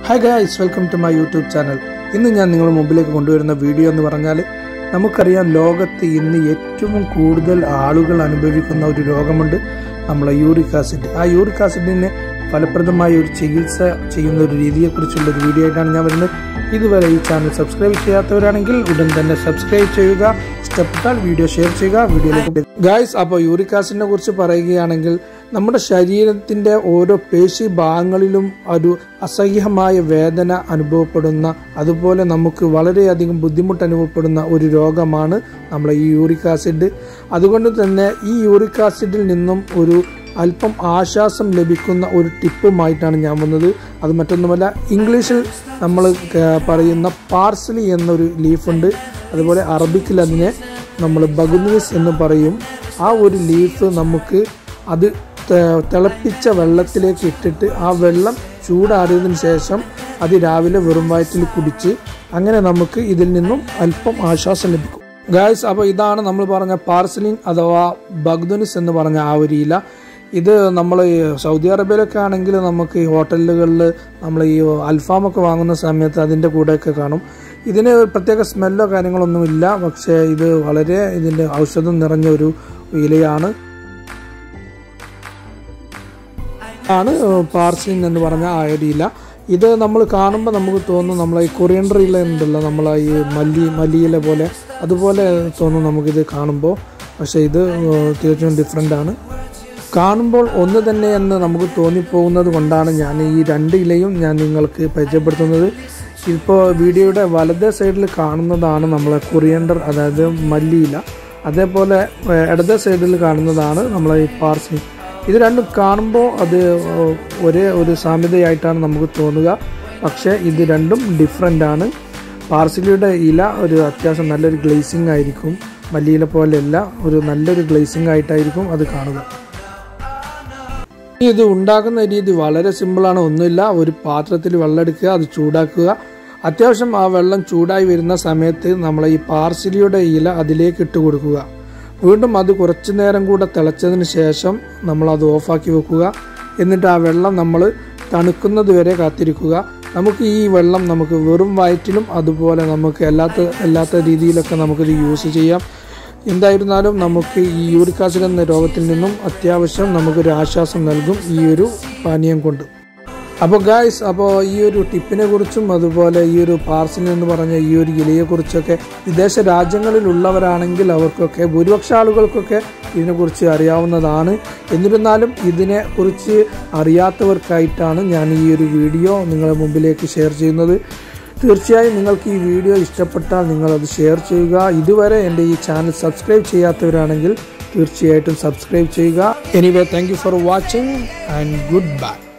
hi guys welcome to my YouTube channel ഇന്ന് ഞാൻ നിങ്ങളുടെ മുമ്പിലേക്ക് കൊണ്ടുവരുന്ന വീഡിയോ എന്ന് പറഞ്ഞാൽ നമുക്കറിയാം ലോകത്ത് ഇന്ന് ഏറ്റവും കൂടുതൽ ആളുകൾ അനുഭവിക്കുന്ന ഒരു രോഗമുണ്ട് നമ്മളെ യൂറിക് ആസിഡ് ആ യൂറിക് ആസിഡിന് ഫലപ്രദമായ ഒരു ചികിത്സ ചെയ്യുന്ന ഒരു രീതിയെക്കുറിച്ചുള്ള ഒരു വീഡിയോ ആയിട്ടാണ് ഞാൻ വരുന്നത് ഇതുവരെ ഈ ചാനൽ സബ്സ്ക്രൈബ് ചെയ്യാത്തവരാണെങ്കിൽ ഉടൻ തന്നെ സബ്സ്ക്രൈബ് ചെയ്യുക ഇഷ്ടപ്പെട്ടാൽ വീഡിയോ ഷെയർ ചെയ്യുക വീഡിയോയിലേക്ക് ഗായ്സ് അപ്പോൾ യൂറിക് ആസിഡിനെ കുറിച്ച് പറയുകയാണെങ്കിൽ നമ്മുടെ ശരീരത്തിന്റെ ഓരോ പേശി ഭാഗങ്ങളിലും ഒരു അസഹ്യമായ വേദന അനുഭവപ്പെടുന്ന അതുപോലെ നമുക്ക് വളരെയധികം ബുദ്ധിമുട്ട് അനുഭവപ്പെടുന്ന ഒരു രോഗമാണ് നമ്മളെ ഈ യൂറിക് ആസിഡ് അതുകൊണ്ട് തന്നെ ഈ യൂറിക് ആസിഡിൽ നിന്നും ഒരു അല്പം ആശ്വാസം ലഭിക്കുന്ന ഒരു ടിപ്പുമായിട്ടാണ് ഞാൻ വന്നത് അത് മറ്റൊന്നുമല്ല ഇംഗ്ലീഷിൽ നമ്മൾ പറയുന്ന പാർസലി എന്നൊരു ലീഫുണ്ട് അതുപോലെ അറബിക്കിൽ അതിനെ നമ്മൾ ബഗുനീസ് എന്ന് പറയും ആ ഒരു ലീഫ് നമുക്ക് അത് തിളപ്പിച്ച വെള്ളത്തിലേക്ക് ഇട്ടിട്ട് ആ വെള്ളം ചൂടാറിയതിനു ശേഷം അത് രാവിലെ വെറും വയറ്റിൽ കുടിച്ച് അങ്ങനെ നമുക്ക് ഇതിൽ നിന്നും അല്പം ആശ്വാസം ലഭിക്കും ഗായ്സ് അപ്പോൾ ഇതാണ് നമ്മൾ പറഞ്ഞ പാർസലിൻ അഥവാ ബഗ്ദുനിസ് എന്ന് പറഞ്ഞ ആ ഒരു ഇല ഇത് നമ്മൾ സൗദി അറേബ്യയിലൊക്കെ ആണെങ്കിൽ നമുക്ക് ഈ ഹോട്ടലുകളിൽ നമ്മൾ ഈ അൽഫാമൊക്കെ വാങ്ങുന്ന സമയത്ത് അതിൻ്റെ കൂടെയൊക്കെ കാണും ഇതിന് പ്രത്യേക സ്മെല്ലോ കാര്യങ്ങളൊന്നുമില്ല പക്ഷേ ഇത് വളരെ ഇതിൻ്റെ ഔഷധം നിറഞ്ഞ ഒരു ഇലയാണ് ആണ് പാർസിൻ എന്ന് പറഞ്ഞ ആ ഒരു ഇല ഇത് നമ്മൾ കാണുമ്പോൾ നമുക്ക് തോന്നും നമ്മളെ ഈ കൊറിയണ്ടർ ഇല ഉണ്ടല്ലോ നമ്മളെ ഈ മല്ലി മല്ലിയില പോലെ അതുപോലെ തോന്നും നമുക്കിത് കാണുമ്പോൾ പക്ഷേ ഇത് തീർച്ചയായും ഡിഫറെൻ്റ് ആണ് കാണുമ്പോൾ ഒന്ന് തന്നെ എന്ന് നമുക്ക് തോന്നിപ്പോകുന്നത് കൊണ്ടാണ് ഞാൻ ഈ രണ്ട് ഇലയും ഞാൻ നിങ്ങൾക്ക് പരിചയപ്പെടുത്തുന്നത് ഇപ്പോൾ വീഡിയോയുടെ വലതേ സൈഡിൽ കാണുന്നതാണ് നമ്മളെ കൊറിയണ്ടർ അതായത് മല്ലിയില അതേപോലെ ഇടതേ സൈഡിൽ കാണുന്നതാണ് നമ്മളെ ഈ പാർസി ഇത് രണ്ടും കാണുമ്പോൾ അത് ഒരേ ഒരു സാമ്യതയായിട്ടാണ് നമുക്ക് തോന്നുക പക്ഷേ ഇത് രണ്ടും ഡിഫറെൻ്റ് ആണ് പാർസലിയുടെ ഇല ഒരു അത്യാവശ്യം നല്ലൊരു ഗ്ലേസിംഗ് ആയിരിക്കും മല്ലിയില പോലെയല്ല ഒരു നല്ലൊരു ഗ്ലേസിംഗ് ആയിട്ടായിരിക്കും അത് കാണുക ഇത് ഉണ്ടാക്കുന്ന രീതി വളരെ സിമ്പിളാണ് ഒന്നുമില്ല ഒരു പാത്രത്തിൽ വെള്ളം എടുക്കുക അത് ചൂടാക്കുക അത്യാവശ്യം ആ വെള്ളം ചൂടായി വരുന്ന സമയത്ത് നമ്മൾ ഈ പാർസലിയുടെ ഇല അതിലേക്ക് ഇട്ട് കൊടുക്കുക വീണ്ടും അത് കുറച്ചു നേരം കൂടെ തിളച്ചതിന് ശേഷം നമ്മൾ അത് ഓഫാക്കി വെക്കുക എന്നിട്ട് ആ വെള്ളം നമ്മൾ തണുക്കുന്നത് വരെ കാത്തിരിക്കുക നമുക്ക് ഈ വെള്ളം നമുക്ക് വെറും വയറ്റിലും അതുപോലെ നമുക്ക് അല്ലാത്ത അല്ലാത്ത രീതിയിലൊക്കെ നമുക്കിത് യൂസ് ചെയ്യാം എന്തായിരുന്നാലും നമുക്ക് ഈ യൂറിക് ആസിഡ് എന്ന രോഗത്തിൽ നിന്നും അത്യാവശ്യം നമുക്കൊരു ആശ്വാസം നൽകും ഈ ഒരു പാനീയം കൊണ്ട് അപ്പോൾ ഗായ്സ് അപ്പോൾ ഈ ഒരു ടിപ്പിനെ കുറിച്ചും അതുപോലെ ഈ ഒരു പാർസൽ എന്ന് പറഞ്ഞ ഈ ഒരു ഇലയെക്കുറിച്ചൊക്കെ വിദേശ രാജ്യങ്ങളിലുള്ളവരാണെങ്കിൽ അവർക്കൊക്കെ ഭൂരിപക്ഷ ആളുകൾക്കൊക്കെ ഇതിനെക്കുറിച്ച് അറിയാവുന്നതാണ് എന്നിരുന്നാലും ഇതിനെക്കുറിച്ച് അറിയാത്തവർക്കായിട്ടാണ് ഞാൻ ഈ ഒരു വീഡിയോ നിങ്ങളുടെ മുമ്പിലേക്ക് ഷെയർ ചെയ്യുന്നത് തീർച്ചയായും നിങ്ങൾക്ക് ഈ വീഡിയോ ഇഷ്ടപ്പെട്ടാൽ നിങ്ങളത് ഷെയർ ചെയ്യുക ഇതുവരെ എൻ്റെ ഈ ചാനൽ സബ്സ്ക്രൈബ് ചെയ്യാത്തവരാണെങ്കിൽ തീർച്ചയായിട്ടും സബ്സ്ക്രൈബ് ചെയ്യുക anyway thank you for watching and good bye